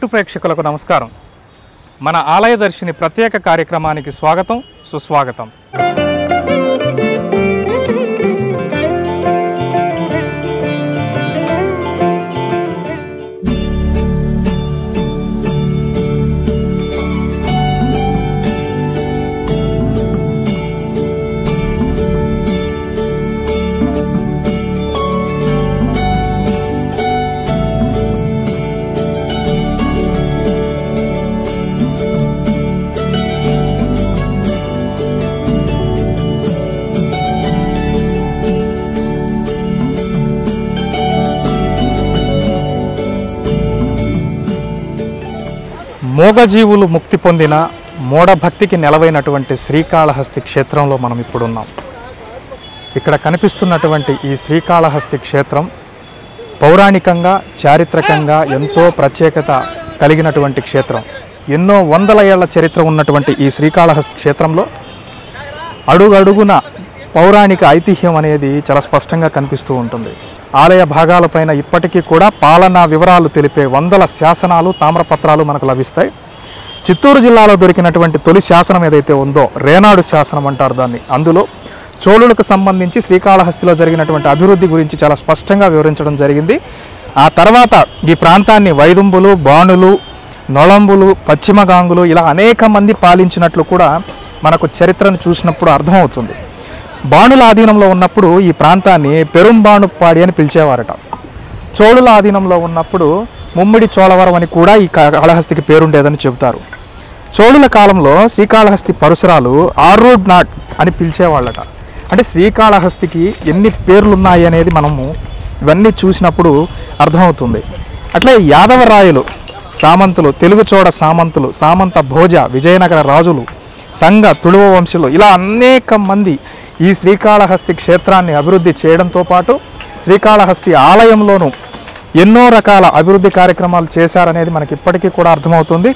పట్టు ప్రేక్షకులకు నమస్కారం మన ఆలయ దర్శిని ప్రత్యేక కార్యక్రమానికి స్వాగతం సుస్వాగతం మూగజీవులు ముక్తి పొందిన మూఢభక్తికి నెలవైనటువంటి శ్రీకాళహస్తి క్షేత్రంలో మనం ఇప్పుడున్నాం ఇక్కడ కనిపిస్తున్నటువంటి ఈ శ్రీకాళహస్తి క్షేత్రం పౌరాణికంగా చారిత్రకంగా ఎంతో ప్రత్యేకత కలిగినటువంటి క్షేత్రం ఎన్నో వందల ఏళ్ల చరిత్ర ఉన్నటువంటి ఈ శ్రీకాళహస్తి క్షేత్రంలో అడుగడుగున పౌరాణిక ఐతిహ్యం అనేది చాలా స్పష్టంగా కనిపిస్తూ ఉంటుంది ఆలయ భాగాలపైన ఇప్పటికీ కూడా పాలనా వివరాలు తెలిపే వందల శాసనాలు తామ్రపత్రాలు మనకు లభిస్తాయి చిత్తూరు జిల్లాలో దొరికినటువంటి తొలి శాసనం ఏదైతే ఉందో రేనాడు శాసనం అంటారు దాన్ని అందులో చోళులకు సంబంధించి శ్రీకాళహస్తిలో జరిగినటువంటి అభివృద్ధి గురించి చాలా స్పష్టంగా వివరించడం జరిగింది ఆ తర్వాత ఈ ప్రాంతాన్ని వైదుంబులు బాణులు నొళంబులు పశ్చిమగాంగులు ఇలా అనేక మంది పాలించినట్లు కూడా మనకు చరిత్రను చూసినప్పుడు అర్థమవుతుంది బాణుల ఆధీనంలో ఉన్నప్పుడు ఈ ప్రాంతాన్ని పెరుంబాణుపాడి అని పిలిచేవారట చోళుల ఆధీనంలో ఉన్నప్పుడు ముమ్మిడి చోళవరం అని కూడా ఈ కా- కాళహస్తికి పేరుండేదని చెబుతారు చోళుల కాలంలో శ్రీకాళహస్తి పరశురాలు ఆర్రోడ్ నాట్ అని పిలిచేవాళ్ళట అంటే శ్రీకాళహస్తికి ఎన్ని పేర్లు ఉన్నాయి అనేది మనము ఇవన్నీ చూసినప్పుడు అర్థమవుతుంది అట్లే యాదవ రాయలు సామంతులు తెలుగు చోడ సామంతులు సామంత భోజ విజయనగర రాజులు సంఘ తుಳುవ వంశులు ఇలా అనేక మంది ఈ శ్రీకాళహస్తి క్షేత్రాన్ని అభివృద్ధి చేయడంతో పాటు శ్రీకాళహస్తి ఆలయంలోనూ ఎన్నో రకాల అభివృద్ధి కార్యక్రమాలు చేశారనేది మనకి ఇప్పటికీ కూడా అర్థమవుతుంది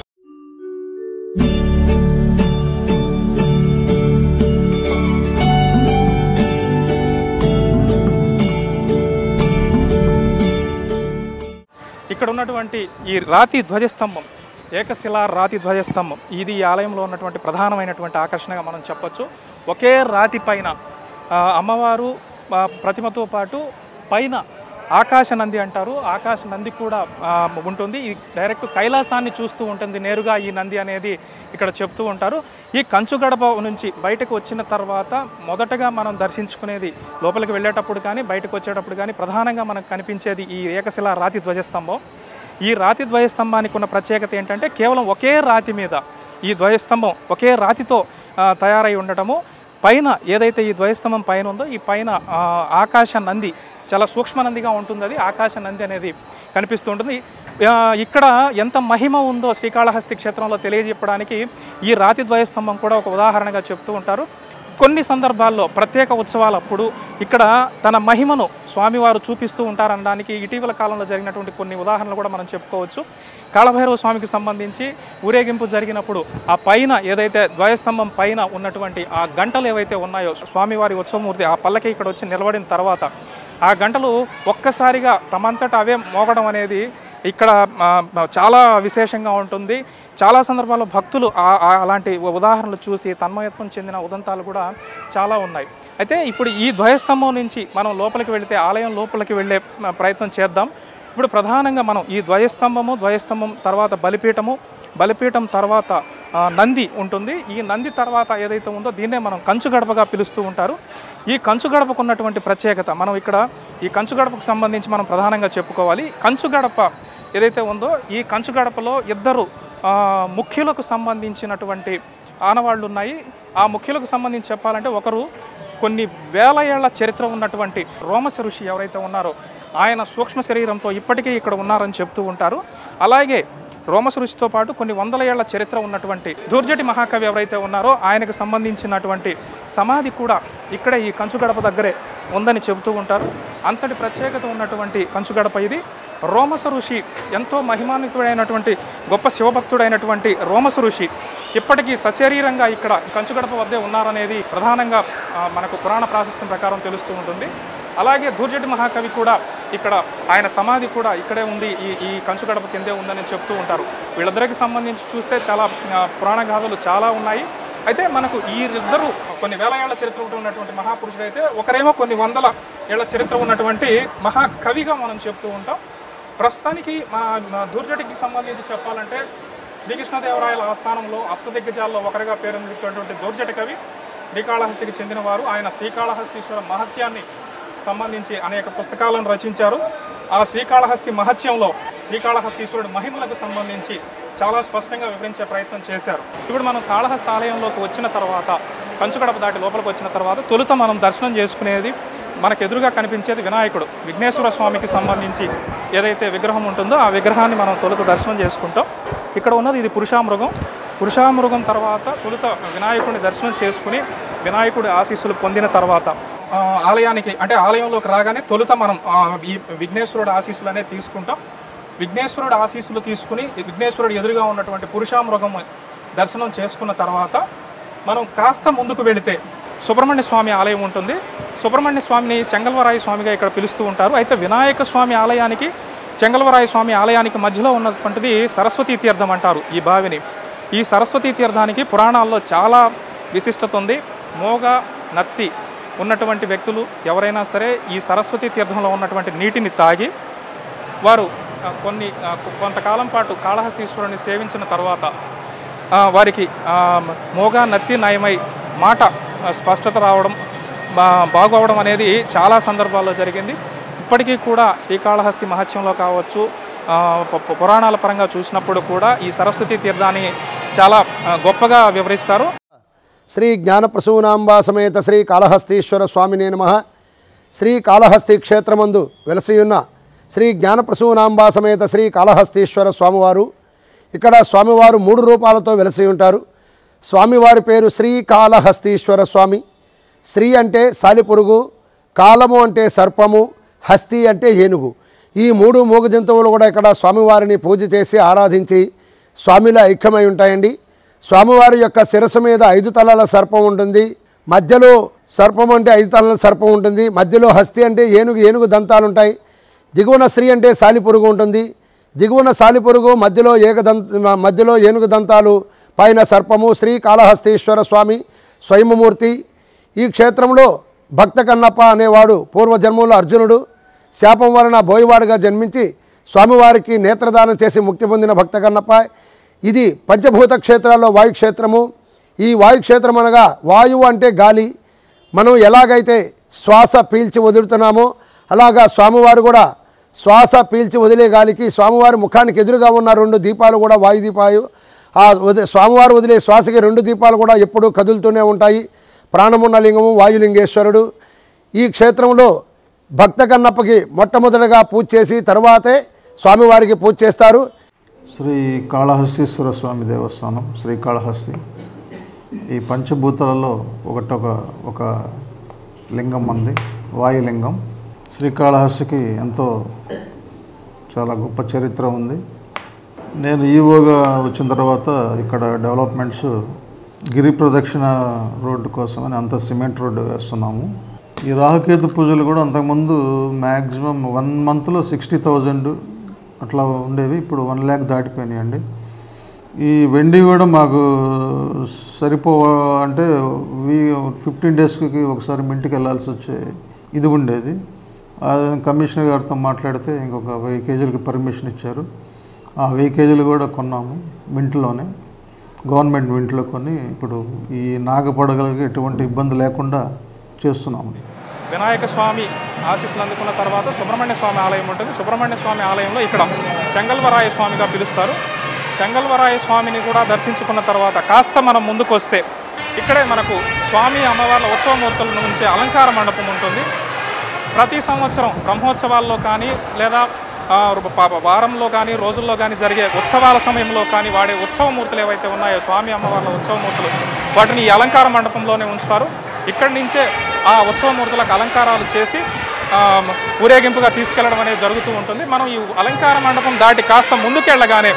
ఇక్కడ ఉన్నటువంటి ఈ రాతి ధ్వజస్తంభం ఏకశిలా రాతి ధ్వజస్తంభం ఇది ఈ ఆలయంలో ఉన్నటువంటి ప్రధానమైనటువంటి ఆకర్షణగా మనం చెప్పొచ్చు ఒకే రాతి పైన ఆ, అమ్మవారు ఆ, ప్రతిమతో పాటు పైన ఆకాశ నంది అంటారు ఆకాశ నంది కూడా ఆ, ఉంటుంది ఈ డైరెక్ట్ కైలాసాన్ని చూస్తూ ఉంటుంది నేరుగా ఈ నంది అనేది ఇక్కడ చెప్తూ ఉంటారు ఈ కంచు గడప నుంచి బయటకు వచ్చిన తర్వాత మొదటగా మనం దర్శించుకునేది లోపలికి వెళ్ళేటప్పుడు కానీ బయటకు వచ్చేటప్పుడు కానీ ప్రధానంగా మనకు కనిపించేది ఈ ఏకశిలా రాతి ధ్వజస్తంభం ఈ రాతి ధ్వజస్తంభానికి ఉన్న ప్రత్యేకత ఏంటంటే కేవలం ఒకే రాతి మీద ఈ ధ్వజస్తంభం ఒకే రాతితో ఆ, తయారై ఉండటము పైన ఏదైతే ఈ ధ్వజస్తంభం పైన ఉందో ఈ పైన ఆ, ఆకాశ నంది చాలా సూక్ష్మ నందిగా ఉంటుంది అది ఆకాశ నంది అనేది కనిపిస్తూ ఉంటుంది ఆ, ఇక్కడ ఎంత మహిమ ఉందో శ్రీకాళహస్తి క్షేత్రంలో తెలియజెప్పడానికి ఈ రాతి ధ్వజస్తంభం కూడా ఒక ఉదాహరణగా చెప్తూ ఉంటారు కొన్ని సందర్భాల్లో ప్రత్యేక ఉత్సవాలప్పుడు ఇక్కడ తన మహిమను స్వామివారు చూపిస్తూ ఉంటారనడానికి ఇటీవల కాలంలో జరిగినటువంటి కొన్ని ఉదాహరణలు కూడా మనం చెప్పుకోవచ్చు కాళభైరవ స్వామికి సంబంధించి ఊరేగింపు జరిగినప్పుడు ఆ పైన ఏదైతే ధ్వజస్తంభం పైన ఉన్నటువంటి ఆ గంటలు ఏవైతే ఉన్నాయో స్వామివారి ఉత్సవమూర్తి ఆ పల్లకి ఇక్కడ వచ్చి నిలబడిన తర్వాత ఆ గంటలు ఒక్కసారిగా తమంతట అవే మోగడం అనేది ఇక్కడ ఆ, చాలా విశేషంగా ఉంటుంది చాలా సందర్భాల్లో భక్తులు ఆ- ఆ అలాంటి ఉదాహరణలు చూసి తన్మయత్వం చెందిన ఉదంతాలు కూడా చాలా ఉన్నాయి అయితే ఇప్పుడు ఈ ధ్వజస్తంభం నుంచి మనం లోపలికి వెళితే ఆలయం లోపలికి వెళ్ళే ఆ, ప్రయత్నం చేద్దాం ఇప్పుడు ప్రధానంగా మనం ఈ ధ్వజస్తంభము ధ్వజస్తంభం తర్వాత బలిపీఠము బలిపీఠం తర్వాత ఆ, నంది ఉంటుంది ఈ నంది తర్వాత ఏదైతే ఉందో దీన్నే మనం కంచు గడపగా పిలుస్తూ ఉంటారు ఈ కంచు గడపకు ఉన్నటువంటి ప్రత్యేకత మనం ఇక్కడ ఈ కంచు గడపకు సంబంధించి మనం ప్రధానంగా చెప్పుకోవాలి కంచు గడప ఏదైతే ఉందో ఈ కంచు గడపలో ఇద్దరు ఆ, ముఖ్యులకు సంబంధించినటువంటి ఆనవాళ్ళు ఉన్నాయి ఆ ముఖ్యులకు సంబంధించి చెప్పాలంటే ఒకరు కొన్ని వేల ఏళ్ల చరిత్ర ఉన్నటువంటి రోమశ ఋషి ఎవరైతే ఉన్నారో ఆయన సూక్ష్మ శరీరంతో ఇప్పటికీ ఇక్కడ ఉన్నారని చెప్తూ ఉంటారు అలాగే రోమస ఋషితో పాటు కొన్ని వందల ఏళ్ల చరిత్ర ఉన్నటువంటి దూర్జటి మహాకవి ఎవరైతే ఉన్నారో ఆయనకు సంబంధించినటువంటి సమాధి కూడా ఇక్కడే ఈ కంచుగడప దగ్గరే ఉందని చెబుతూ ఉంటారు అంతటి ప్రత్యేకత ఉన్నటువంటి కంచుగడప ఇది రోమస ఋషి ఎంతో మహిమాన్వితుడైనటువంటి గొప్ప శివభక్తుడైనటువంటి రోమస ఋషి ఇప్పటికీ సశరీరంగా ఇక్కడ కంచుగడప వద్దే ఉన్నారనేది ప్రధానంగా ఆ, మనకు పురాణ ప్రాశస్త్యం ప్రకారం తెలుస్తూ ఉంటుంది అలాగే దూర్జటి మహాకవి కూడా ఇక్కడ ఆయన సమాధి కూడా ఇక్కడే ఉంది ఈ ఈ కంచుగడప కిందే ఉందని చెప్తూ ఉంటారు వీళ్ళిద్దరికి సంబంధించి చూస్తే చాలా ఆ, పురాణ గాథలు చాలా ఉన్నాయి అయితే మనకు ఈ ఇద్దరు కొన్ని వేల ఏళ్ల చరిత్ర ఉన్నటువంటి మహాపురుషుడు అయితే ఒకరేమో కొన్ని వందల ఏళ్ల చరిత్ర ఉన్నటువంటి మహాకవిగా మనం చెప్తూ ఉంటాం ప్రస్తుతానికి మన మన దూర్జటికి సంబంధించి చెప్పాలంటే శ్రీకృష్ణదేవరాయల ఆస్థానంలో అష్టదిగ్గజాల్లో ఒకరిగా పేరొందినటువంటి దూర్జటి కవి శ్రీకాళహస్తికి చెందినవారు ఆయన శ్రీకాళహస్తీశ్వర మహత్యాన్ని సంబంధించి అనేక పుస్తకాలను రచించారు ఆ శ్రీకాళహస్తి మహత్యంలో శ్రీకాళహస్తీశ్వరుడు మహిమలకు సంబంధించి చాలా స్పష్టంగా వివరించే ప్రయత్నం చేశారు ఇప్పుడు మనం కాళహస్తి ఆలయంలోకి వచ్చిన తర్వాత కంచుగడప దాటి లోపలికి వచ్చిన తర్వాత తొలుత మనం దర్శనం చేసుకునేది మనకు ఎదురుగా కనిపించేది వినాయకుడు విఘ్నేశ్వర స్వామికి సంబంధించి ఏదైతే విగ్రహం ఉంటుందో ఆ విగ్రహాన్ని మనం తొలుత దర్శనం చేసుకుంటాం ఇక్కడ ఉన్నది ఇది పురుషామృగం పురుషామృగం తర్వాత తొలుత వినాయకుడిని దర్శనం చేసుకుని వినాయకుడి ఆశీస్సులు పొందిన తర్వాత ఆ, ఆలయానికి అంటే ఆలయంలోకి రాగానే తొలుత మనం ఆ, ఈ విఘ్నేశ్వరుడు ఆశీస్సులు అనేది తీసుకుంటాం విఘ్నేశ్వరుడు ఆశీస్సులు తీసుకుని ఈ విఘ్నేశ్వరుడు ఎదురుగా ఉన్నటువంటి పురుషామృగం దర్శనం చేసుకున్న తర్వాత మనం కాస్త ముందుకు వెళితే సుబ్రహ్మణ్య స్వామి ఆలయం ఉంటుంది సుబ్రహ్మణ్య స్వామిని చెంగల్వరాయ స్వామిగా ఇక్కడ పిలుస్తూ ఉంటారు అయితే వినాయక స్వామి ఆలయానికి చెంగల్వరాయ స్వామి ఆలయానికి మధ్యలో ఉన్నటువంటిది సరస్వతీ తీర్థం అంటారు ఈ బావిని ఈ సరస్వతీ తీర్థానికి పురాణాల్లో చాలా విశిష్టత ఉంది మోగ నత్తి ఉన్నటువంటి వ్యక్తులు ఎవరైనా సరే ఈ సరస్వతీ తీర్థంలో ఉన్నటువంటి నీటిని తాగి వారు ఆ, కొన్ని ఆ, కొ- కొంతకాలం పాటు కాళహస్తీశ్వరుని సేవించిన తర్వాత ఆ, వారికి ఆ, మోగా నత్తి నయమై మాట ఆ, స్పష్టత రావడం బా- బాగవడం అనేది చాలా సందర్భాల్లో జరిగింది ఇప్పటికీ కూడా శ్రీకాళహస్తి మహత్యంలో కావచ్చు ఆ, పు- పు- పురాణాల పరంగా చూసినప్పుడు కూడా ఈ సరస్వతి తీర్థాన్ని చాలా ఆ, గొప్పగా వివరిస్తారు శ్రీ జ్ఞానప్రసూనాంబా సమేత శ్రీ కాళహస్తీశ్వర స్వామినే నమ శ్రీ కాళహస్తి క్షేత్రమందు వెలసియున్న శ్రీ జ్ఞానప్రసూనాంబా సమేత శ్రీ కాళహస్తీశ్వర స్వామివారు ఇక్కడ స్వామివారు మూడు రూపాలతో వెలసి ఉంటారు స్వామివారి పేరు శ్రీ కాళహస్తీశ్వర స్వామి శ్రీ అంటే సాలిపురుగు కాలము అంటే సర్పము హస్తి అంటే ఏనుగు ఈ మూడు మూగ జంతువులు కూడా ఇక్కడ స్వామివారిని పూజ చేసి ఆరాధించి స్వామిలో ఐక్యమై ఉంటాయండి స్వామివారి యొక్క శిరస్సు మీద ఐదు తలల సర్పం ఉంటుంది మధ్యలో సర్పం అంటే ఐదు తలల సర్పం ఉంటుంది మధ్యలో హస్తి అంటే ఏనుగు ఏనుగు దంతాలు ఉంటాయి దిగువన శ్రీ అంటే సాలిపురుగు ఉంటుంది దిగువన సాలిపురుగు మధ్యలో ఏకదంత మధ్యలో ఏనుగు దంతాలు పైన సర్పము శ్రీ కాళహస్తీశ్వర స్వామి స్వయంమూర్తి ఈ క్షేత్రంలో భక్త కన్నప్ప అనేవాడు పూర్వజన్మంలో అర్జునుడు శాపం వలన బోయవాడుగా జన్మించి స్వామివారికి నేత్రదానం చేసి ముక్తి పొందిన భక్త కన్నప్ప ఇది పంచభూత క్షేత్రాల్లో వాయుక్షేత్రము ఈ వాయుక్షేత్రం అనగా వాయువు అంటే గాలి మనం ఎలాగైతే శ్వాస పీల్చి వదులుతున్నామో అలాగా స్వామివారు కూడా శ్వాస పీల్చి వదిలే గాలికి స్వామివారి ముఖానికి ఎదురుగా ఉన్న రెండు దీపాలు కూడా వాయు దీపాలు ఆ వది స్వామివారు వదిలే శ్వాసకి రెండు దీపాలు కూడా ఎప్పుడూ కదులుతూనే ఉంటాయి ప్రాణమున్న లింగము వాయులింగేశ్వరుడు ఈ క్షేత్రంలో భక్త కన్నప్పకి మొట్టమొదటిగా పూజ చేసి తర్వాతే స్వామివారికి పూజ చేస్తారు శ్రీ కాళహస్తీశ్వర స్వామి దేవస్థానం శ్రీకాళహస్తి ఈ పంచభూతాలలో ఒకటొక ఒక లింగం ఉంది వాయులింగం శ్రీకాళహస్తికి ఎంతో చాలా గొప్ప చరిత్ర ఉంది నేను ఈవోగా వచ్చిన తర్వాత ఇక్కడ డెవలప్మెంట్స్ గిరి ప్రదక్షిణ రోడ్డు కోసం అని అంత సిమెంట్ రోడ్డు వేస్తున్నాము ఈ రాహుకేతు పూజలు కూడా అంతకుముందు మ్యాక్సిమం వన్ మంత్లో సిక్స్టీ థౌజండ్ అట్లా ఉండేవి ఇప్పుడు వన్ ల్యాక్ దాటిపోయినాయండి ఈ వెండి కూడా మాకు సరిపో అంటే వీ ఫిఫ్టీన్ డేస్కి ఒకసారి మింటికి వెళ్ళాల్సి వచ్చే ఇది ఉండేది ఆ కమిషనర్ గారితో మాట్లాడితే ఇంకొక వెయ్యి కేజీలకి పర్మిషన్ ఇచ్చారు ఆ వెయ్యి కేజీలు కూడా కొన్నాము మింట్లోనే గవర్నమెంట్ మింట్లో కొని ఇప్పుడు ఈ నాగపడగలకి ఎటువంటి ఇబ్బంది లేకుండా చేస్తున్నాము వినాయక స్వామి ఆశీస్సులు అందుకున్న తర్వాత సుబ్రహ్మణ్య స్వామి ఆలయం ఉంటుంది సుబ్రహ్మణ్య స్వామి ఆలయంలో ఇక్కడ చెంగల్వరాయ స్వామిగా పిలుస్తారు చెంగల్వరాయ స్వామిని కూడా దర్శించుకున్న తర్వాత కాస్త మనం ముందుకు వస్తే ఇక్కడే మనకు స్వామి అమ్మవార్ల ఉత్సవమూర్తుల నుంచి అలంకార మండపం ఉంటుంది ప్రతి సంవత్సరం బ్రహ్మోత్సవాల్లో కానీ లేదా ఆ, ప- వారంలో కానీ రోజుల్లో కానీ జరిగే ఉత్సవాల సమయంలో కానీ వాడే ఉత్సవమూర్తులు ఏవైతే ఉన్నాయో స్వామి అమ్మవార్ల ఉత్సవమూర్తులు వాటిని ఈ అలంకార మండపంలోనే ఉంచుతారు ఇక్కడి నుంచే ఆ ఉత్సవమూర్తులకు అలంకారాలు చేసి ఆ, ఊరేగింపుగా తీసుకెళ్లడం అనేది జరుగుతూ ఉంటుంది మనం ఈ అలంకార మండపం దాటి కాస్త ముందుకెళ్ళగానే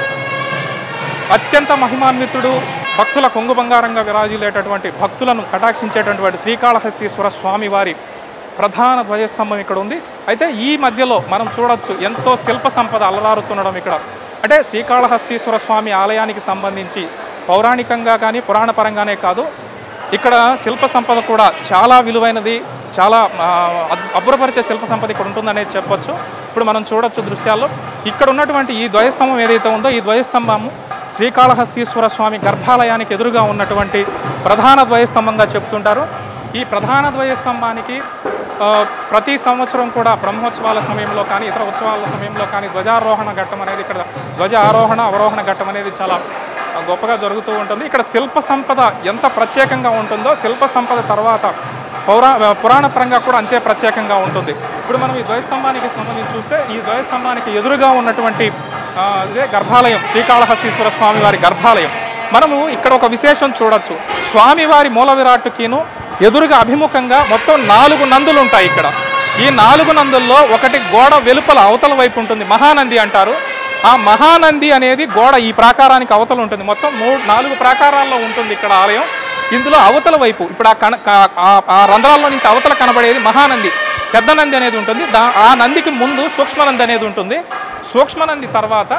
అత్యంత మహిమాన్వితుడు భక్తుల కొంగు బంగారంగా విరాజిల్లేటటువంటి భక్తులను కటాక్షించేటటువంటి శ్రీకాళహస్తీశ్వర స్వామి వారి ప్రధాన ధ్వజస్తంభం ఇక్కడ ఉంది అయితే ఈ మధ్యలో మనం చూడొచ్చు ఎంతో శిల్ప సంపద అలరారుతుండడం ఇక్కడ అంటే శ్రీకాళహస్తీశ్వర స్వామి ఆలయానికి సంబంధించి పౌరాణికంగా కానీ పురాణ పరంగానే కాదు ఇక్కడ శిల్ప సంపద కూడా చాలా విలువైనది చాలా ఆ, అద్- అబ్బురపరిచే శిల్ప సంపద ఇక్కడ ఉంటుందనేది చెప్పొచ్చు ఇప్పుడు మనం చూడొచ్చు దృశ్యాల్లో ఇక్కడ ఉన్నటువంటి ఈ ధ్వజస్తంభం ఏదైతే ఉందో ఈ ధ్వజస్తంభము శ్రీకాళహస్తీశ్వర స్వామి గర్భాలయానికి ఎదురుగా ఉన్నటువంటి ప్రధాన ధ్వజస్తంభంగా చెప్తుంటారు ఈ ప్రధాన ధ్వజస్తంభానికి ఆ, ప్రతి సంవత్సరం కూడా బ్రహ్మోత్సవాల సమయంలో కానీ ఇతర ఉత్సవాల సమయంలో కానీ ధ్వజారోహణ ఘట్టం అనేది ఇక్కడ ధ్వజ ఆరోహణ అవరోహణ ఘట్టం అనేది చాలా గొప్పగా జరుగుతూ ఉంటుంది ఇక్కడ శిల్ప సంపద ఎంత ప్రత్యేకంగా ఉంటుందో శిల్ప సంపద తర్వాత పౌరా పురాణ పరంగా కూడా అంతే ప్రత్యేకంగా ఉంటుంది ఇప్పుడు మనం ఈ ధ్వజస్తంభానికి సంబంధించి చూస్తే ఈ ధ్వజస్తంభానికి ఎదురుగా ఉన్నటువంటి ఆ, ఇదే గర్భాలయం శ్రీకాళహస్తీశ్వర స్వామి వారి గర్భాలయం మనము ఇక్కడ ఒక విశేషం చూడొచ్చు స్వామివారి మూల విరాట్టుకిను ఎదురుగా అభిముఖంగా మొత్తం నాలుగు నందులు ఉంటాయి ఇక్కడ ఈ నాలుగు నందుల్లో ఒకటి గోడ వెలుపల అవతల వైపు ఉంటుంది మహానంది అంటారు ఆ మహానంది అనేది గోడ ఈ ప్రాకారానికి అవతల ఉంటుంది మొత్తం మూడు నాలుగు ప్రాకారాల్లో ఉంటుంది ఇక్కడ ఆలయం ఇందులో అవతల వైపు ఇప్పుడు ఆ కణ కా- ఆ- ఆ రంధ్రాల్లో నుంచి అవతల కనబడేది మహానంది పెద్ద నంది అనేది ఉంటుంది దా ఆ నందికి ముందు సూక్ష్మనంది అనేది ఉంటుంది సూక్ష్మనంది తర్వాత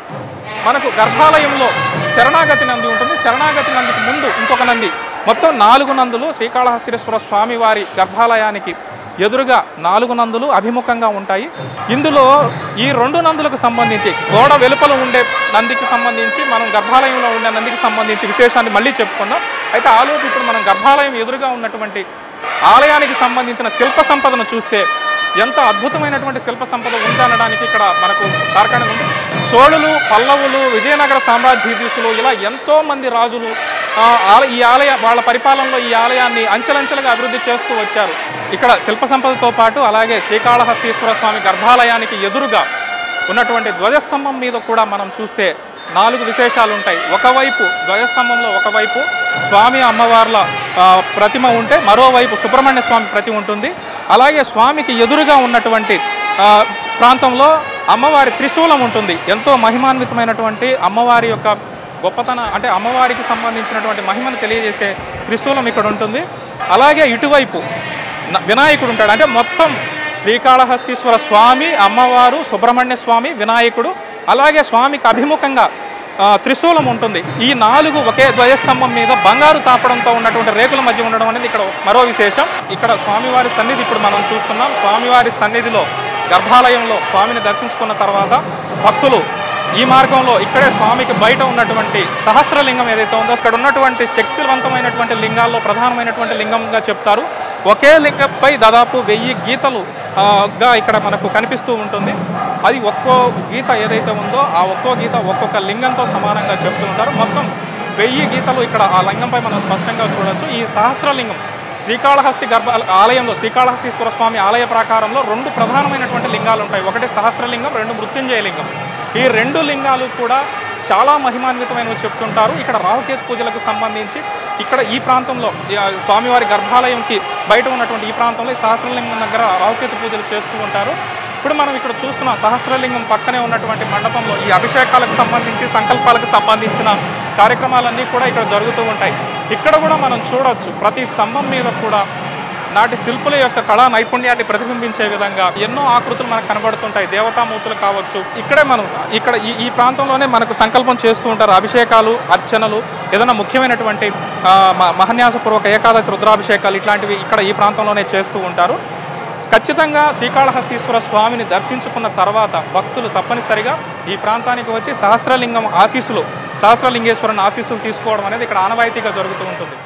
మనకు గర్భాలయంలో శరణాగతి నంది ఉంటుంది శరణాగతి నందికి ముందు ఇంకొక నంది మొత్తం నాలుగు నందులు శ్రీకాళహస్తీశ్వర స్వామి వారి గర్భాలయానికి ఎదురుగా నాలుగు నందులు అభిముఖంగా ఉంటాయి ఇందులో ఈ రెండు నందులకు సంబంధించి గోడ వెలుపల ఉండే నందికి సంబంధించి మనం గర్భాలయంలో ఉండే నందికి సంబంధించి విశేషాన్ని మళ్ళీ చెప్పుకుందాం అయితే ఆలోపు ఇప్పుడు మనం గర్భాలయం ఎదురుగా ఉన్నటువంటి ఆలయానికి సంబంధించిన శిల్ప సంపదను చూస్తే ఎంత అద్భుతమైనటువంటి శిల్ప సంపద ఉందనడానికి ఇక్కడ మనకు తార్కాణం ఉంది చోళులు పల్లవులు విజయనగర సామ్రాజ్యాధీశులు ఇలా ఎంతో మంది రాజులు ఆ, ఆల- ఈ ఆలయ వాళ్ళ పరిపాలనలో ఈ ఆలయాన్ని అంచెలంచెలుగా అభివృద్ధి చేస్తూ వచ్చారు ఇక్కడ శిల్ప సంపదతో పాటు అలాగే శ్రీకాళహస్తీశ్వర స్వామి గర్భాలయానికి ఎదురుగా ఉన్నటువంటి ధ్వజస్తంభం మీద కూడా మనం చూస్తే నాలుగు విశేషాలు ఉంటాయి ఒకవైపు ధ్వజస్తంభంలో ఒకవైపు స్వామి అమ్మవార్ల ఆ, ప్రతిమ ఉంటే మరోవైపు సుబ్రహ్మణ్య స్వామి ప్రతిమ ఉంటుంది అలాగే స్వామికి ఎదురుగా ఉన్నటువంటి ఆ, ప్రాంతంలో అమ్మవారి త్రిశూలం ఉంటుంది ఎంతో మహిమాన్వితమైనటువంటి అమ్మవారి యొక్క గొప్పతన అంటే అమ్మవారికి సంబంధించినటువంటి మహిమను తెలియజేసే త్రిశూలం ఇక్కడ ఉంటుంది అలాగే ఇటువైపు న- వినాయకుడు ఉంటాడు అంటే మొత్తం శ్రీకాళహస్తీశ్వర స్వామి అమ్మవారు సుబ్రహ్మణ్య స్వామి వినాయకుడు అలాగే స్వామికి అభిముఖంగా ఆ, త్రిశూలం ఉంటుంది ఈ నాలుగు ఒకే ధ్వజస్తంభం మీద బంగారు తాపడంతో ఉన్నటువంటి రేకుల మధ్య ఉండడం అనేది ఇక్కడ మరో విశేషం ఇక్కడ స్వామివారి సన్నిధి ఇప్పుడు మనం చూస్తున్నాం స్వామివారి సన్నిధిలో గర్భాలయంలో స్వామిని దర్శించుకున్న తర్వాత భక్తులు ఈ మార్గంలో ఇక్కడే స్వామికి బయట ఉన్నటువంటి సహస్రలింగం ఏదైతే ఉందో అక్కడ ఉన్నటువంటి శక్తివంతమైనటువంటి లింగాల్లో ప్రధానమైనటువంటి లింగంగా చెప్తారు ఒకే లింగంపై దాదాపు వెయ్యి గీతలు ఆ, గా ఇక్కడ మనకు కనిపిస్తూ ఉంటుంది అది ఒక్కో గీత ఏదైతే ఉందో ఆ ఒక్కో గీత ఒక్కొక్క లింగంతో సమానంగా చెప్తూ ఉంటారు మొత్తం వెయ్యి గీతలు ఇక్కడ ఆ లింగంపై మనం స్పష్టంగా చూడొచ్చు ఈ సహస్రలింగం శ్రీకాళహస్తి గర్భ ఆలయంలో శ్రీకాళహస్తీశ్వర స్వామి ఆలయ ప్రాకారంలో రెండు ప్రధానమైనటువంటి లింగాలు ఉంటాయి ఒకటి సహస్రలింగం రెండు మృత్యుంజయ లింగం ఈ రెండు లింగాలు కూడా చాలా మహిమాన్వితమైనవి చెప్తుంటారు ఇక్కడ రాహుకేతు పూజలకు సంబంధించి ఇక్కడ ఈ ప్రాంతంలో ఈ, ఆ, స్వామివారి గర్భాలయంకి బయట ఉన్నటువంటి ఈ ప్రాంతంలో ఈ సహస్రలింగం దగ్గర రాహుకేతు పూజలు చేస్తూ ఉంటారు ఇప్పుడు మనం ఇక్కడ చూస్తున్న సహస్రలింగం పక్కనే ఉన్నటువంటి మండపంలో ఈ అభిషేకాలకు సంబంధించి సంకల్పాలకు సంబంధించిన కార్యక్రమాలన్నీ కూడా ఇక్కడ జరుగుతూ ఉంటాయి ఇక్కడ కూడా మనం చూడొచ్చు ప్రతి స్తంభం మీద కూడా నాటి శిల్పుల యొక్క కళా నైపుణ్యాన్ని ప్రతిబింబించే విధంగా ఎన్నో ఆకృతులు మనకు కనబడుతుంటాయి దేవతామూర్తులు కావచ్చు ఇక్కడే మనం ఇక్కడ ఈ ఈ ప్రాంతంలోనే మనకు సంకల్పం చేస్తూ ఉంటారు అభిషేకాలు అర్చనలు ఏదైనా ముఖ్యమైనటువంటి ఆ, మ- మహన్యాసపూర్వక ఏకాదశి రుద్రాభిషేకాలు ఇట్లాంటివి ఇక్కడ ఈ ప్రాంతంలోనే చేస్తూ ఉంటారు ఖచ్చితంగా శ్రీకాళహస్తీశ్వర స్వామిని దర్శించుకున్న తర్వాత భక్తులు తప్పనిసరిగా ఈ ప్రాంతానికి వచ్చి సహస్రలింగం ఆశీస్సులు సహస్రలింగేశ్వరుని ఆశీస్సులు తీసుకోవడం అనేది ఇక్కడ ఆనవాయితీగా జరుగుతూ ఉంటుంది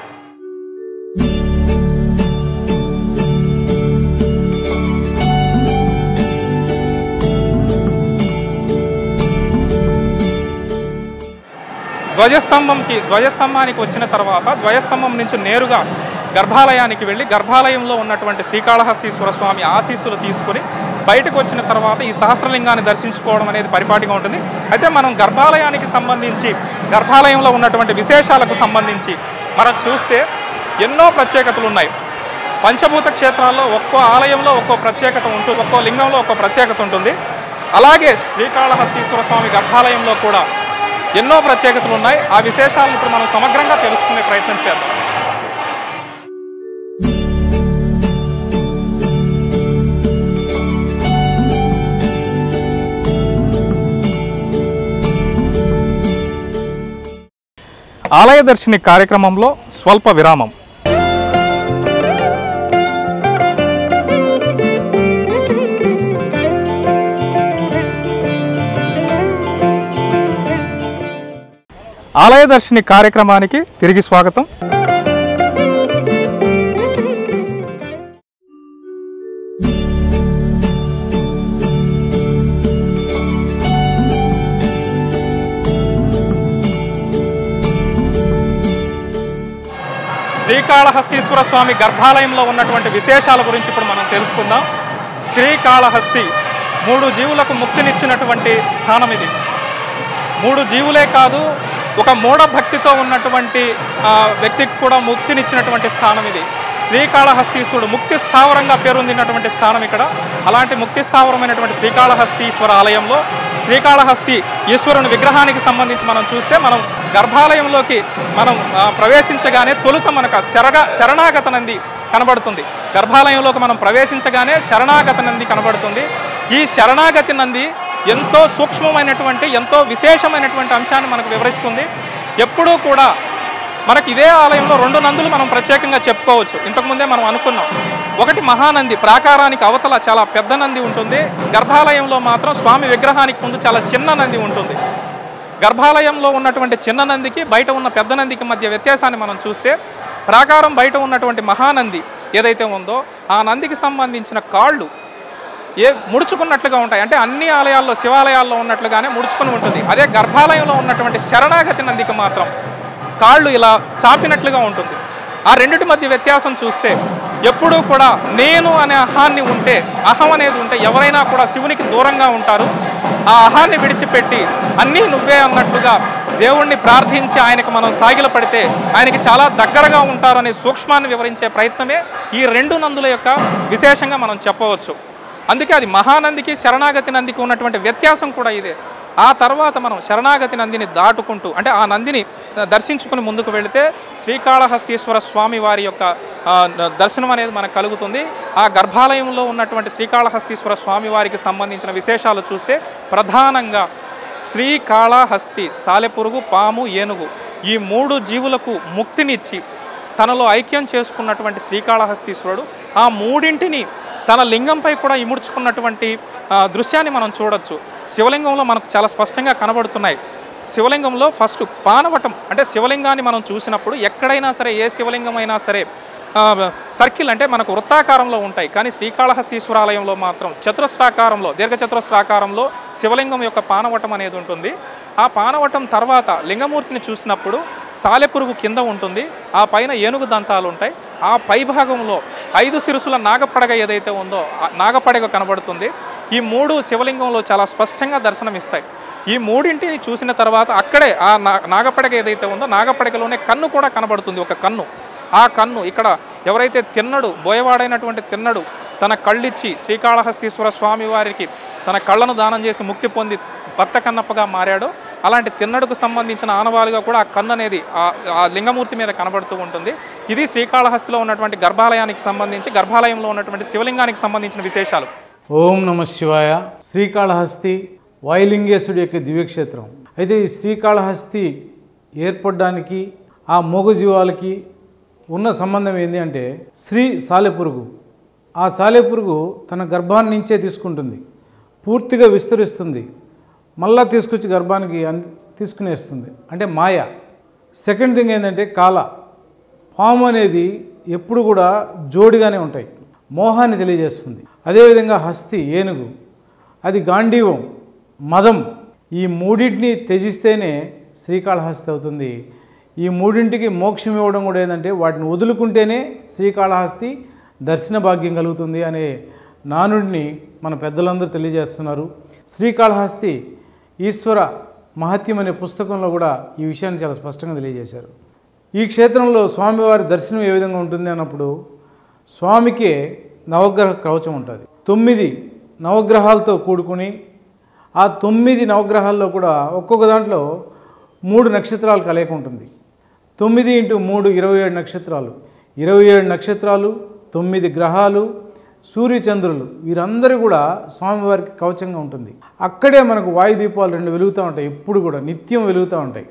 ధ్వజస్తంభంకి ధ్వజస్తంభానికి వచ్చిన తర్వాత ధ్వజస్తంభం నుంచి నేరుగా గర్భాలయానికి వెళ్ళి గర్భాలయంలో ఉన్నటువంటి శ్రీకాళహస్తీశ్వర స్వామి ఆశీస్సులు తీసుకుని బయటకు వచ్చిన తర్వాత ఈ సహస్రలింగాన్ని దర్శించుకోవడం అనేది పరిపాటిగా ఉంటుంది అయితే మనం గర్భాలయానికి సంబంధించి గర్భాలయంలో ఉన్నటువంటి విశేషాలకు సంబంధించి మనం చూస్తే ఎన్నో ప్రత్యేకతలు ఉన్నాయి పంచభూత క్షేత్రాల్లో ఒక్కో ఆలయంలో ఒక్కో ప్రత్యేకత ఉంటుంది ఒక్కో లింగంలో ఒక్కో ప్రత్యేకత ఉంటుంది అలాగే శ్రీకాళహస్తీశ్వర స్వామి గర్భాలయంలో కూడా ఎన్నో ప్రత్యేకతలు ఉన్నాయి ఆ విశేషాలను ఇప్పుడు మనం సమగ్రంగా తెలుసుకునే ప్రయత్నం చేద్దాం ఆలయ దర్శిని కార్యక్రమంలో స్వల్ప విరామం ఆలయ దర్శిని కార్యక్రమానికి తిరిగి స్వాగతం శ్రీకాళహస్తీశ్వర స్వామి గర్భాలయంలో ఉన్నటువంటి విశేషాల గురించి ఇప్పుడు మనం తెలుసుకుందాం శ్రీకాళహస్తి మూడు జీవులకు ముక్తినిచ్చినటువంటి స్థానం ఇది మూడు జీవులే కాదు ఒక మూఢ భక్తితో ఉన్నటువంటి ఆ, వ్యక్తికి కూడా ముక్తినిచ్చినటువంటి స్థానం ఇది శ్రీకాళహస్తీశ్వరుడు ముక్తి స్థావరంగా పేరొందినటువంటి స్థానం ఇక్కడ అలాంటి ముక్తి స్థావరమైనటువంటి శ్రీకాళహస్తీశ్వర ఆలయంలో శ్రీకాళహస్తి ఈశ్వరుని విగ్రహానికి సంబంధించి మనం చూస్తే మనం గర్భాలయంలోకి మనం ఆ, ప్రవేశించగానే తొలుత మనకు ఆ శరగ శరణాగత నంది కనబడుతుంది గర్భాలయంలోకి మనం ప్రవేశించగానే శరణాగత నంది కనబడుతుంది ఈ శరణాగతి నంది ఎంతో సూక్ష్మమైనటువంటి ఎంతో విశేషమైనటువంటి అంశాన్ని మనకు వివరిస్తుంది ఎప్పుడూ కూడా మనకి ఇదే ఆలయంలో రెండు నందులు మనం ప్రత్యేకంగా చెప్పుకోవచ్చు ఇంతకుముందే మనం అనుకున్నాం ఒకటి మహానంది ప్రాకారానికి అవతల చాలా పెద్ద నంది ఉంటుంది గర్భాలయంలో మాత్రం స్వామి విగ్రహానికి ముందు చాలా చిన్న నంది ఉంటుంది గర్భాలయంలో ఉన్నటువంటి చిన్న నందికి బయట ఉన్న పెద్ద నందికి మధ్య వ్యత్యాసాన్ని మనం చూస్తే ప్రాకారం బయట ఉన్నటువంటి మహానంది ఏదైతే ఉందో ఆ నందికి సంబంధించిన కాళ్ళు ఏ ముడుచుకున్నట్లుగా ఉంటాయి అంటే అన్ని ఆలయాల్లో శివాలయాల్లో ఉన్నట్లుగానే ముడుచుకుని ఉంటుంది అదే గర్భాలయంలో ఉన్నటువంటి శరణాగతి నందికి మాత్రం కాళ్ళు ఇలా చాపినట్లుగా ఉంటుంది ఆ రెండిటి మధ్య వ్యత్యాసం చూస్తే ఎప్పుడూ కూడా నేను అనే అహాన్ని ఉంటే అహం అనేది ఉంటే ఎవరైనా కూడా శివునికి దూరంగా ఉంటారు ఆ అహాన్ని విడిచిపెట్టి అన్నీ నువ్వే అన్నట్లుగా దేవుణ్ణి ప్రార్థించి ఆయనకు మనం సాగిల పడితే ఆయనకి చాలా దగ్గరగా ఉంటారు అనే సూక్ష్మాన్ని వివరించే ప్రయత్నమే ఈ రెండు నందుల యొక్క విశేషంగా మనం చెప్పవచ్చు అందుకే అది మహానందికి శరణాగతి నందికి ఉన్నటువంటి వ్యత్యాసం కూడా ఇదే ఆ తర్వాత మనం శరణాగతి నందిని దాటుకుంటూ అంటే ఆ నందిని ఆ, దర్శించుకుని ముందుకు వెళితే శ్రీకాళహస్తీశ్వర స్వామి వారి యొక్క ఆ, దర్శనం అనేది మనకు కలుగుతుంది ఆ గర్భాలయంలో ఉన్నటువంటి శ్రీకాళహస్తీశ్వర స్వామి వారికి సంబంధించిన విశేషాలు చూస్తే ప్రధానంగా శ్రీకాళహస్తి సాలెపురుగు పాము ఏనుగు ఈ మూడు జీవులకు ముక్తినిచ్చి తనలో ఐక్యం చేసుకున్నటువంటి శ్రీకాళహస్తీశ్వరుడు ఆ మూడింటిని తన లింగంపై కూడా ఇముడ్చుకున్నటువంటి ఆ, దృశ్యాన్ని మనం చూడొచ్చు శివలింగంలో మనకు చాలా స్పష్టంగా కనబడుతున్నాయి శివలింగంలో ఫస్ట్ పానవటం అంటే శివలింగాన్ని మనం చూసినప్పుడు ఎక్కడైనా సరే ఏ శివలింగం అయినా సరే ఆ, సర్కిల్ అంటే మనకు వృత్తాకారంలో ఉంటాయి కానీ శ్రీకాళహస్తీశ్వరాలయంలో మాత్రం చతురస్రాకారంలో దీర్ఘచతురస్రాకారంలో శివలింగం యొక్క పానవటం అనేది ఉంటుంది ఆ పానవటం తర్వాత లింగమూర్తిని చూసినప్పుడు సాలెపురుగు కింద ఉంటుంది ఆ పైన ఏనుగు దంతాలు ఉంటాయి ఆ పై భాగంలో ఐదు సిరుసుల నాగపడగ ఏదైతే ఉందో ఆ నాగపడగ కనబడుతుంది ఈ మూడు శివలింగంలో చాలా స్పష్టంగా దర్శనమిస్తాయి ఈ మూడింటిని చూసిన తర్వాత అక్కడే ఆ నా నాగపడగ ఏదైతే ఉందో నాగపడగలోనే కన్ను కూడా కనబడుతుంది ఒక కన్ను ఆ కన్ను ఇక్కడ ఎవరైతే తిన్నడు బోయవాడైనటువంటి తిన్నడు తన కళ్ళిచ్చి శ్రీకాళహస్తీశ్వర స్వామి వారికి తన కళ్ళను దానం చేసి ముక్తి పొంది భక్త కన్నప్పగా మారాడో అలాంటి తిన్నడుకు సంబంధించిన ఆనవాలుగా కూడా ఆ కన్ను అనేది ఆ- ఆ లింగమూర్తి మీద కనబడుతూ ఉంటుంది ఇది శ్రీకాళహస్తిలో ఉన్నటువంటి గర్భాలయానికి సంబంధించి గర్భాలయంలో ఉన్నటువంటి శివలింగానికి సంబంధించిన విశేషాలు ఓం నమ శివాయ శ్రీకాళహస్తి వాయులింగేశ్వరుడి యొక్క దివ్యక్షేత్రం అయితే ఈ శ్రీకాళహస్తి ఏర్పడడానికి ఆ మూగజీవాలకి ఉన్న సంబంధం ఏంటి అంటే శ్రీ సాలెపురుగు ఆ సాలెపురుగు తన గర్భాన్ని నుంచే తీసుకుంటుంది పూర్తిగా విస్తరిస్తుంది మళ్ళా తీసుకొచ్చి గర్భానికి అంది తీసుకునేస్తుంది అంటే మాయ సెకండ్ థింగ్ ఏంటంటే కాల పాము అనేది ఎప్పుడు కూడా జోడిగానే ఉంటాయి మోహాన్ని తెలియజేస్తుంది అదేవిధంగా హస్తి ఏనుగు అది గాంధీవం మదం ఈ మూడింటిని త్యజిస్తేనే శ్రీకాళహస్తి అవుతుంది ఈ మూడింటికి మోక్షం ఇవ్వడం కూడా ఏంటంటే వాటిని వదులుకుంటేనే శ్రీకాళహస్తి దర్శన భాగ్యం కలుగుతుంది అనే నానుడిని మన పెద్దలందరూ తెలియజేస్తున్నారు శ్రీకాళహస్తి ఈశ్వర మహత్యం అనే పుస్తకంలో కూడా ఈ విషయాన్ని చాలా స్పష్టంగా తెలియజేశారు ఈ క్షేత్రంలో స్వామివారి దర్శనం ఏ విధంగా ఉంటుంది అన్నప్పుడు స్వామికే నవగ్రహ కవచం ఉంటుంది తొమ్మిది నవగ్రహాలతో కూడుకుని ఆ తొమ్మిది నవగ్రహాల్లో కూడా ఒక్కొక్క దాంట్లో మూడు నక్షత్రాలు కలయిక ఉంటుంది తొమ్మిది ఇంటూ మూడు ఇరవై ఏడు నక్షత్రాలు ఇరవై ఏడు నక్షత్రాలు తొమ్మిది గ్రహాలు సూర్యచంద్రులు వీరందరూ కూడా స్వామివారికి కవచంగా ఉంటుంది అక్కడే మనకు వాయుదీపాలు రెండు వెలుగుతూ ఉంటాయి ఎప్పుడు కూడా నిత్యం వెలుగుతూ ఉంటాయి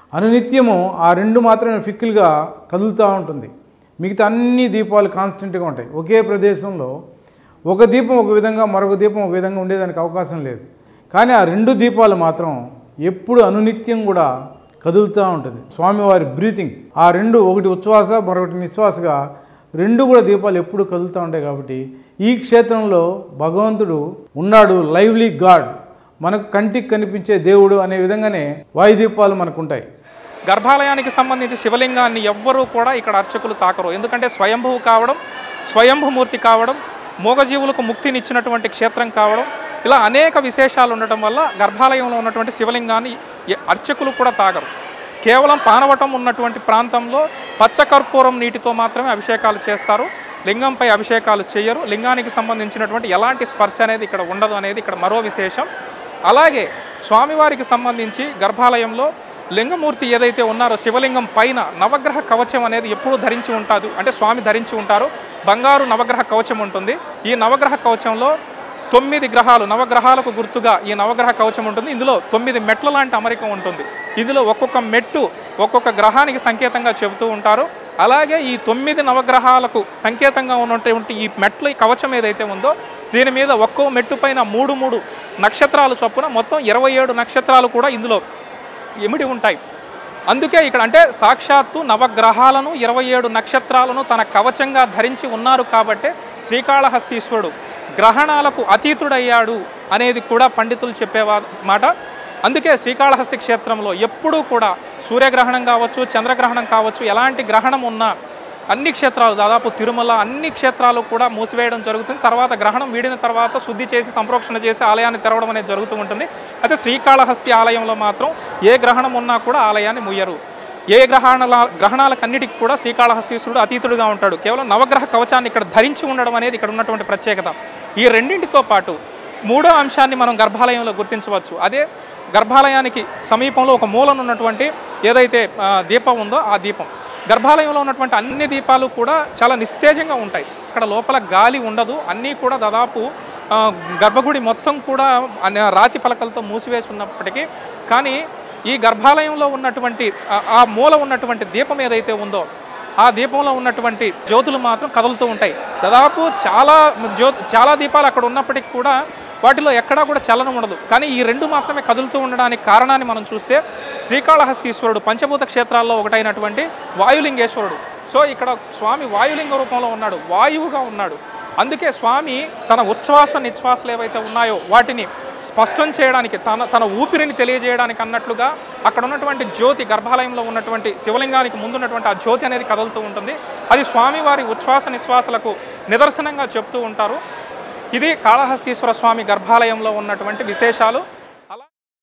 అనునిత్యము ఆ రెండు మాత్రమే ఫిక్కిల్గా కదులుతూ ఉంటుంది మిగతా అన్ని దీపాలు కాన్స్టెంట్గా ఉంటాయి ఒకే ప్రదేశంలో ఒక దీపం ఒక విధంగా మరొక దీపం ఒక విధంగా ఉండేదానికి అవకాశం లేదు కానీ ఆ రెండు దీపాలు మాత్రం ఎప్పుడు అనునిత్యం కూడా కదులుతూ ఉంటుంది స్వామివారి బ్రీతింగ్ ఆ రెండు ఒకటి ఉచ్ఛ్వాస మరొకటి నిశ్వాసగా రెండు కూడా దీపాలు ఎప్పుడు కదులుతూ ఉంటాయి కాబట్టి ఈ క్షేత్రంలో భగవంతుడు ఉన్నాడు లైవ్లీ గాడ్ మనకు కంటికి కనిపించే దేవుడు అనే విధంగానే వాయుదీపాలు మనకు ఉంటాయి గర్భాలయానికి సంబంధించి శివలింగాన్ని ఎవ్వరూ కూడా ఇక్కడ అర్చకులు తాకరు ఎందుకంటే స్వయంభువు కావడం స్వయంభుమూర్తి కావడం మూగజీవులకు ముక్తినిచ్చినటువంటి క్షేత్రం కావడం ఇలా అనేక విశేషాలు ఉండటం వల్ల గర్భాలయంలో ఉన్నటువంటి శివలింగాన్ని ఎ- అర్చకులు కూడా తాగరు కేవలం పానవటం ఉన్నటువంటి ప్రాంతంలో పచ్చకర్పూరం నీటితో మాత్రమే అభిషేకాలు చేస్తారు లింగంపై అభిషేకాలు చేయరు లింగానికి సంబంధించినటువంటి ఎలాంటి స్పర్శ అనేది ఇక్కడ ఉండదు అనేది ఇక్కడ మరో విశేషం అలాగే స్వామివారికి సంబంధించి గర్భాలయంలో లింగమూర్తి ఏదైతే ఉన్నారో శివలింగం పైన నవగ్రహ కవచం అనేది ఎప్పుడూ ధరించి ఉంటారు అంటే స్వామి ధరించి ఉంటారు బంగారు నవగ్రహ కవచం ఉంటుంది ఈ నవగ్రహ కవచంలో తొమ్మిది గ్రహాలు నవగ్రహాలకు గుర్తుగా ఈ నవగ్రహ కవచం ఉంటుంది ఇందులో తొమ్మిది మెట్ల లాంటి అమరిక ఉంటుంది ఇందులో ఒక్కొక్క మెట్టు ఒక్కొక్క గ్రహానికి సంకేతంగా చెబుతూ ఉంటారు అలాగే ఈ తొమ్మిది నవగ్రహాలకు సంకేతంగా ఉన్నటువంటి ఈ మెట్ల ఈ కవచం ఏదైతే ఉందో దీని మీద ఒక్కో మెట్టు పైన మూడు మూడు నక్షత్రాలు చొప్పున మొత్తం ఇరవై ఏడు నక్షత్రాలు కూడా ఇందులో ఇమిడి ఉంటాయి అందుకే ఇక్కడ అంటే సాక్షాత్తు నవగ్రహాలను ఇరవై ఏడు నక్షత్రాలను తన కవచంగా ధరించి ఉన్నారు కాబట్టే శ్రీకాళహస్తీశ్వరుడు గ్రహణాలకు అతీతుడయ్యాడు అనేది కూడా పండితులు చెప్పేవా మాట అందుకే శ్రీకాళహస్తి క్షేత్రంలో ఎప్పుడూ కూడా సూర్యగ్రహణం కావచ్చు చంద్రగ్రహణం కావచ్చు ఎలాంటి గ్రహణం ఉన్నా అన్ని క్షేత్రాలు దాదాపు తిరుమల అన్ని క్షేత్రాలు కూడా మూసివేయడం జరుగుతుంది తర్వాత గ్రహణం వీడిన తర్వాత శుద్ధి చేసి సంప్రోక్షణ చేసి ఆలయాన్ని తెరవడం అనేది జరుగుతూ ఉంటుంది అయితే శ్రీకాళహస్తి ఆలయంలో మాత్రం ఏ గ్రహణం ఉన్నా కూడా ఆలయాన్ని ముయ్యరు ఏ గ్రహణాల గ్రహణాలకన్నిటికి కూడా శ్రీకాళహస్తీశ్వరుడు అతీతుడుగా ఉంటాడు కేవలం నవగ్రహ కవచాన్ని ఇక్కడ ధరించి ఉండడం అనేది ఇక్కడ ఉన్నటువంటి ప్రత్యేకత ఈ రెండింటితో పాటు మూడో అంశాన్ని మనం గర్భాలయంలో గుర్తించవచ్చు అదే గర్భాలయానికి సమీపంలో ఒక మూలన ఉన్నటువంటి ఏదైతే ఆ, దీపం ఉందో ఆ దీపం గర్భాలయంలో ఉన్నటువంటి అన్ని దీపాలు కూడా చాలా నిస్తేజంగా ఉంటాయి ఇక్కడ లోపల గాలి ఉండదు అన్నీ కూడా దాదాపు ఆ, గర్భగుడి మొత్తం కూడా అన్ని రాతి పలకలతో మూసివేసి ఉన్నప్పటికీ కానీ ఈ గర్భాలయంలో ఉన్నటువంటి ఆ- ఆ మూల ఉన్నటువంటి దీపం ఏదైతే ఉందో ఆ దీపంలో ఉన్నటువంటి జ్యోతులు మాత్రం కదులుతూ ఉంటాయి దాదాపు చాలా జ్యో చాలా దీపాలు అక్కడ ఉన్నప్పటికీ కూడా వాటిలో ఎక్కడా కూడా చలనం ఉండదు కానీ ఈ రెండు మాత్రమే కదులుతూ ఉండడానికి కారణాన్ని మనం చూస్తే శ్రీకాళహస్తీశ్వరుడు పంచభూత క్షేత్రాల్లో ఒకటైనటువంటి వాయులింగేశ్వరుడు సో ఇక్కడ స్వామి వాయులింగ రూపంలో ఉన్నాడు వాయువుగా ఉన్నాడు అందుకే స్వామి తన ఉచ్ఛ్వాస నిశ్వాసాలు ఏవైతే ఉన్నాయో వాటిని స్పష్టం చేయడానికి తన తన ఊపిరిని తెలియజేయడానికి అన్నట్లుగా అక్కడ ఉన్నటువంటి జ్యోతి గర్భాలయంలో ఉన్నటువంటి శివలింగానికి ముందున్నటువంటి ఆ జ్యోతి అనేది కదులుతూ ఉంటుంది అది స్వామివారి ఉచ్ఛ్వాస నిశ్వాసలకు నిదర్శనంగా చెప్తూ ఉంటారు ఇది కాళహస్తీశ్వర స్వామి గర్భాలయంలో ఉన్నటువంటి విశేషాలు అలా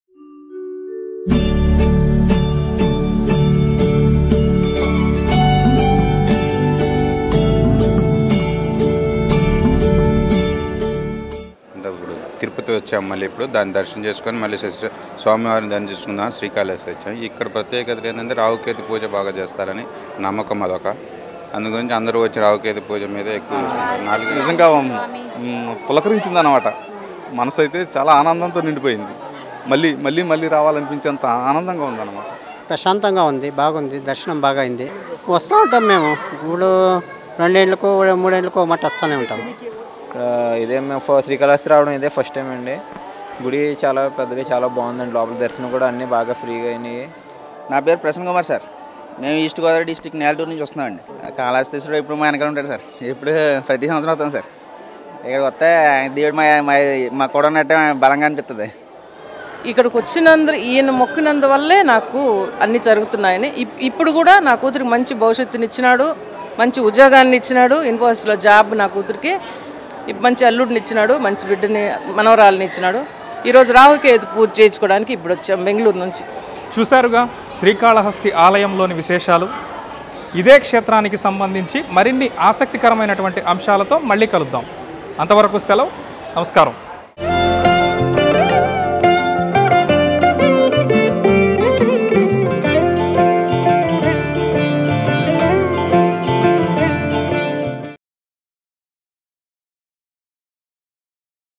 అంటే ఇప్పుడు తిరుపతి వచ్చాం మళ్ళీ ఇప్పుడు దాన్ని దర్శనం చేసుకొని మళ్ళీ శశి- స్వామివారిని దర్శించుకుందాం శ్రీకాళహస్తి వచ్చాం ఇక్కడ ప్రత్యేకత ఏంటంటే రావుకేతు పూజ బాగా చేస్తారని నమ్మకం అదొక అందు గురించి అందరూ వచ్చి రావుకేతు పూజ మీద ఎక్కువ చేసుకుంటారు. నాలుగు నిజంగా మ్, పులకరించిందనమాట మనసు అయితే చాలా ఆనందంతో నిండిపోయింది మళ్ళీ మళ్ళీ మళ్ళీ రావాలనిపించేంత ఆనందంగా ఉందన్నమాట ప్రశాంతంగా ఉంది బాగుంది దర్శనం బాగా అయింది వస్తూ ఉంటాం మేము ఇప్పుడు రెండేళ్ళకో మూడేళ్ళకో మట్టి వస్తూనే ఉంటాం ఇక్కడ ఇదే మేము ఫ- శ్రీకాళహస్తి రావడం ఇదే ఫస్ట్ టైం అండి గుడి చాలా పెద్దగా చాలా బాగుందండి లోపల దర్శనం కూడా అన్నీ బాగా ఫ్రీగా అయినాయి నా పేరు ప్రసన్న కుమార్ సార్ మేము ఈస్ట్ గోదావరి డిస్టిక్ నేలటూరు నుంచి వస్తున్నామండి కాళహస్తీశ్వరుడు ఇప్పుడు మా వెనకాల ఉంటాడు సార్ ఇప్పుడు ప్రతి సంవత్సరం వస్తాం సార్ ఇక్కడికి వస్తే ఆయన దేవుడు మా మా మా కూడా ఉన్నట్టే బలంగా అనిపిస్తుంది ఇక్కడికి వచ్చినందు ఈయన మొక్కినందువల్లే నాకు అన్ని జరుగుతున్నాయని ఇప్- ఇప్పుడు కూడా నా కూతురికి మంచి భవిష్యత్తుని ఇచ్చినాడు మంచి ఉద్యోగాన్ని ఇచ్చినాడు ఇన్ఫోసిస్లో జాబ్ నా కూతురికి ఇప్ మంచి అల్లుడిని ఇచ్చినాడు మంచి బిడ్డని మనవరాలని ఇచ్చినాడు ఈరోజు రాహుకేతు పూజ చేయించుకోవడానికి ఇప్పుడు వచ్చాం బెంగళూరు నుంచి చూశారుగా శ్రీకాళహస్తి ఆలయంలోని విశేషాలు ఇదే క్షేత్రానికి సంబంధించి మరిన్ని ఆసక్తికరమైనటువంటి అంశాలతో మళ్ళీ కలుద్దాం అంతవరకు సెలవు నమస్కారం